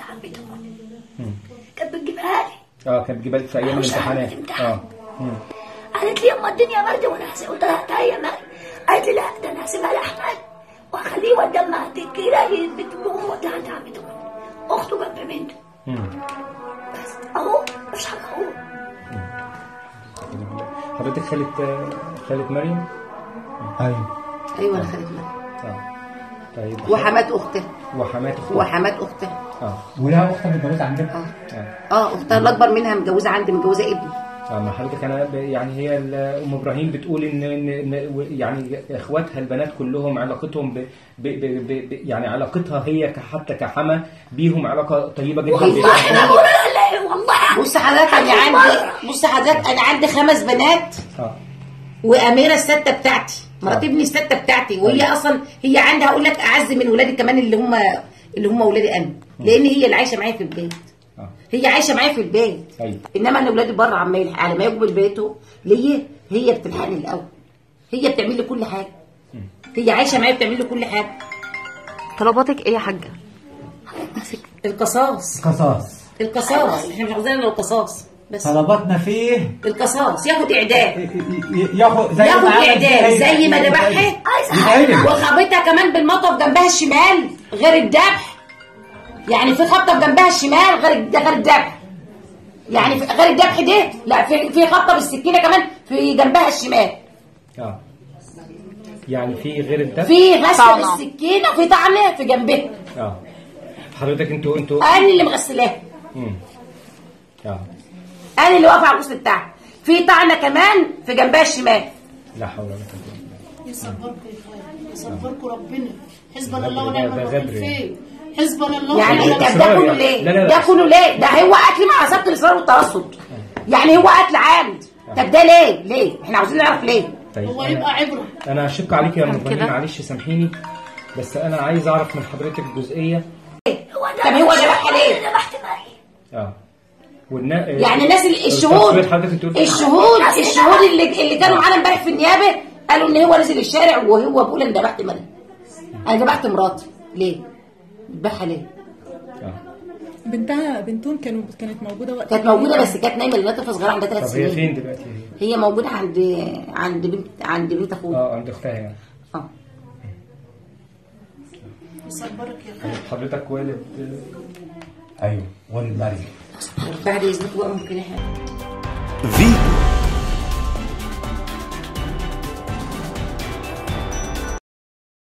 عمتهم مم. كانت بتجيبها لي اه كانت بتجيبها لك في ايام مش الامتحانات عارفة تمتحن. اه مم. قالت لي اما الدنيا برد وانا هسيب قلت لها تعالي يا مريم قالت لي لا ده انا هسيبها لاحمد واخليه قدام عندك كده بتقوم وديها عند عمته اخته جنب بنته مم. بس اهو مش حاجه اهو حضرتك خالة خالة مريم؟ ايوه ايوه انا خالد مريم اه طيب وحمات اختها وحمات اختها وحمات اختها اه ولها اخت متجوزه عندك اه اه اه اختها الاكبر منها متجوزه عندي متجوزه ابني اه ما حضرتك انا ب- يعني هي ال- ام ابراهيم بتقول ان ان إن و- يعني اخواتها البنات كلهم علاقتهم ب ب ب ب ب يعني علاقتها هي ك- حتى كحما بيهم علاقه طيبه جدا وهي- بيها. انا بقول لا لا والله بص حضرتك انا عندي بص حضرتك انا عندي خمس بنات اه واميره السته بتاعتي مرات آه. ابني السته بتاعتي وهي أيوة. اصلا هي عندها اقول لك اعز من ولادي كمان اللي هم اللي هم ولادي انا لان هي اللي عايشه معايا في البيت اه هي عايشه معايا في البيت ايوه انما انا ولادي بره عمال يلحق على ما يجوا من بيته ليا هي بتلحقني الاول هي بتعمل لي كل حاجه هي عايشه معايا بتعمل لي كل حاجه طلباتك ايه يا حاجه القصاص قصاص القصاص احنا مش عاوزين الا القصاص بس طلباتنا فيه القصاص ياخد اعدام ي- ي- ياخد زي ياخد ما عمل اعدام فيها زي ما يتعدم. ذبحها يتعدم. وخبطها كمان بالمطوه جنبها الشمال غير الذبح يعني في خبطه جنبها الشمال غير الد- غير الذبح يعني في- غير الذبح ده لا في في خبطه بالسكينه كمان في جنبها الشمال اه يعني في غير الدم في غسله طعنة. بالسكينه في طعنه في جنبها اه حضرتك انتوا انتوا انا اللي مغسلاها مم. اه انا اللي واقفه على الغسل بتاعها في طعنه كمان في جنبها الشمال لا حول ولا قوه الا بالله يصبركم يا خير يصبركم ربنا حسبنا غدر الله ده- ونعم ده الوكيل غدر يعني. فيه حسبنا الله يعني ونعم انت إصرار ده كله يعني. ليه؟ لا، لا، لا. ده كله ليه؟ ده هو قتل مع عصابه الاصرار والترصد يعني هو قتل عامد طب ده ليه؟ ليه؟ احنا عاوزين نعرف ليه؟ طيب هو أنا- يبقى عبره انا هشك عليك يا ام كده. ابراهيم معلش سامحيني بس انا عايز اعرف من حضرتك جزئيه هو ده طب هو ذبحها ليه؟ أنا ذبحت مريم اه والنا... يعني الناس ال- الشهود التصوير حضرتك بتقول الشهود الشهود اللي اللي كانوا معانا امبارح في النيابه قالوا ان هو نزل الشارع وهو بيقول انا ذبحت مريم انا ذبحت مراتي ليه؟ ذبحها ليه؟ آه. بنتها بنتهم كانوا كانت موجوده وقت كانت موجوده بس كانت نايمه لانها طفله صغيره عندها طب ثلاث هي سنين فين دلوقتي هي؟ هي موجوده عند عند بنت عند بنت اخويا اه عند اختها يعني اه يصبرك يا خير حضرتك والد ايوه والد مريم بعد اذنك بقى ممكن احنا فيتو